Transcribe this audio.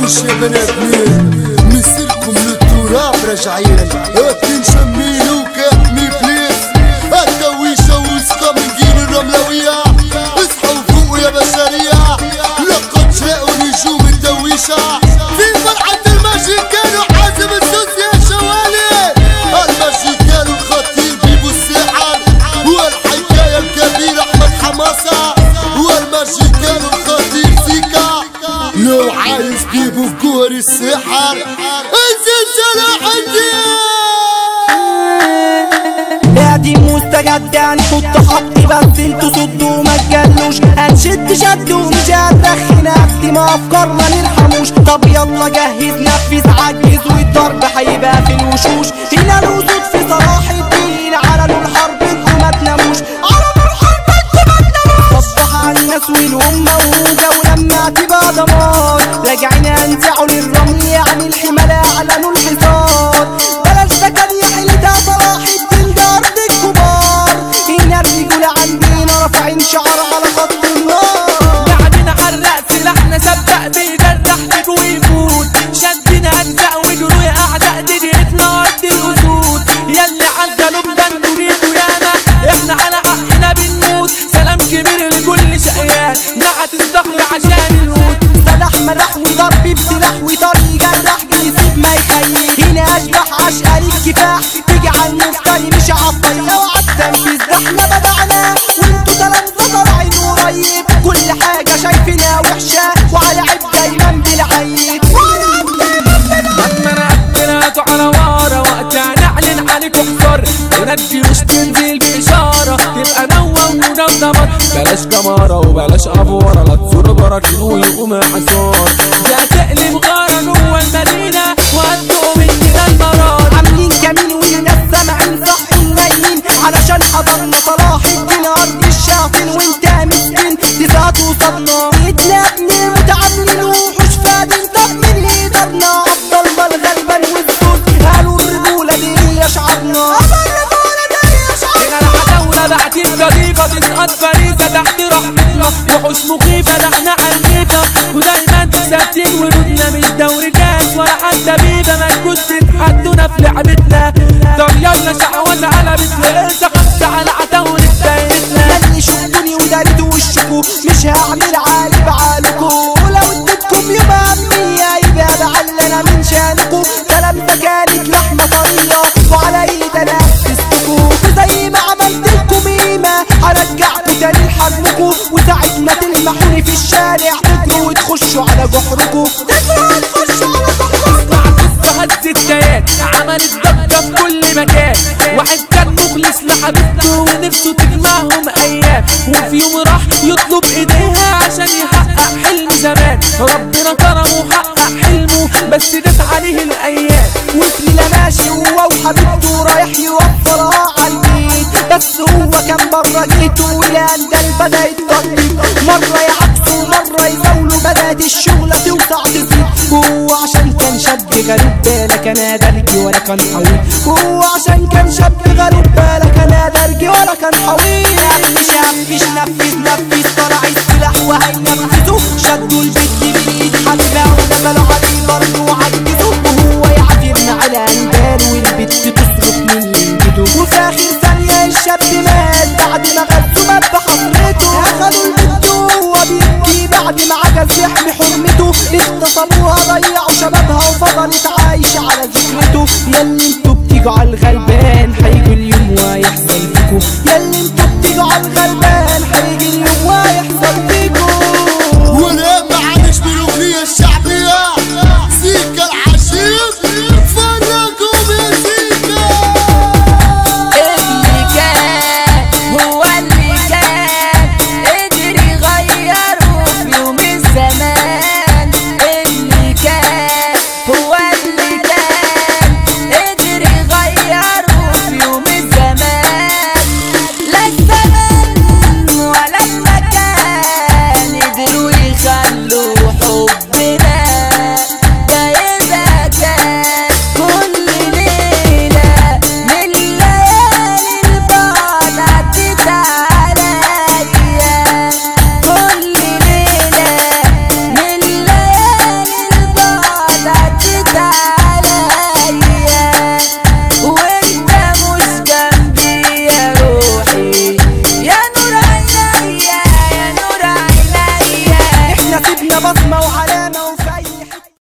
تخافوش يا بني ادمين مسيركم للتراب راجعين اتنين شمين وكاتمي بليس التويشة وسطى من جيل الرملوية اصحوا وفوقوا يا بشرية لقد جاءوا نجوم التويشة في فرحة الماجيكان وحازم السوس يا شوالي الماجيكان الخطير بيبو الساحر والحكاية الكبيرة احمد حماسة والماجيكان الخطير سيكا لو عايز بيبو جوهر السحر انزل صلاح الدين قاعدين مستجد هنحط خط بس انتوا صدوا ما تجلوش هنشد شد ومش هتدخن اختم افكارنا نلحموش طب يلا جهز نفذ عجز والضرب هيبقى في الوشوش هنا الوسود في صلاح الدين على نور حرب انتوا ما تناموش على نور حرب انتوا ما تناموش صبح على الناس والأمة وجا ولما تبقى دمار راجعين هنزعوا للرمل يعني الحمالة على نور الحصار بلاش ده كان يحل ده صلاح الدين ده أرض الكبار هنا الرجولة عندنا رافعين شعر على خط النار قاعدين على الرأس سلاحنا سبق بيجرح بيك ويفوت شدنا أجزاء ودروي أعداء دنيتنا أرض الأسود يلي عالجنوب ده انتوا جيتوا ياما احنا على حقنا بنموت سلام كبير لكل شقيان نعت الصخر عشان الهود سلاح ملاح وضرب بسلاح وطري جرح بيسيب ما يخيل هنا اشبح عشقة الكفاح تيجي على المفتري مش عالطريق اوعى التنفيذ ده احنا بدعنا وانتوا تلامذة طالعين قريب كل حاجة شايفينها وحشة وعلى عيب دايما بالعيب لما نقبلاتوا على ورا وقتها نعلن عليكم حصر ونجي مش تنزل بإشارة تبقى نوى ودمدمر بلاش كمارة وبلاش أفورة لا تزور براكين ويقوم حصار ده تقلب غارة جوه المدينة وهتقوم مننا المرار عاملين كمين والناس سامعين صح ونايمين علشان حضرنا صلاح الدين ارض الشاطين وانت مسكين تسعة وصلنا ايدنا ابني متعاملين وحوش فادين طب مين يقدرنا افضل ما الغلبان والسود قالوا الرجولة دي هي شعبنا الرجولة دي هي شعبنا هنا العتاولة بعتين قضيفة تسقط فريسة تحت رحمتنا وحوش مخيفة ده احنا عنيفة ودايما ثابتين ورودنا مش دوري كاس ولا حتى بيبة ما تكونش تتحدونا في لعبتنا طب يلا شعوذة قلبت لقيتها خمسة على عتاولة دايرتنا اللي شفتوني وداريتوا وشكوا مش هعمل عالي بعالكوا ولو اديتكم يوم أهمية يبقى بعلنا من شانكوا كلام ده كانت لحمة طرية وعلى ايد انا اسستكوا وزي ما عملت لكم قيمة هرجعكوا تاني لحجمكوا وساعة ما تلمحوني في الشارع تجروا وتخشوا على جحركوا تجروا وتخشوا على جحركوا مع قصة هز الكيان عملت ضجة في كل مكان واحد كان مخلص لحبيبته ونفسه تجمعهم ايام وفي يوم راح يطلب ايديها عشان يحقق حلم زمان ربنا كرمه وحقق حلمه بس داس عليه الايام وفي لا ماشي هو وحبيبته رايح يوفرها عالبيت بس هو كان بره جيته والاندال بدا يتطلب مرة يعكسوا مرة يزاولوا بدأت الشغلة توسع تزيد هو عشان كان شاب غريب بالك انا درجي ولا كان حويل هو عشان كان شاب غريب بالك انا درجي ولا كان حويل مش مش نفذ نفذ طلع السلاح وهينفذه شدوا البت بالايد حبيبها ونزلوا عليه برضه وعجزوا وهو يعافرنا على اندال والبت تصرخ من ينجده وفي اخر ثانية الشاب مات بعد ما غزوا مات بحضرته اخدوا البت وهو بيبكي بعد ما عجز يحمي حرمته اغتصبوها ضيعوا شبابها وفضلت عايشة على ذكرته ياللي انتوا بتيجوا على الغلبان هيجوا اليوم وهيحصل فيكوا ياللي انتوا بتيجوا على الغلبان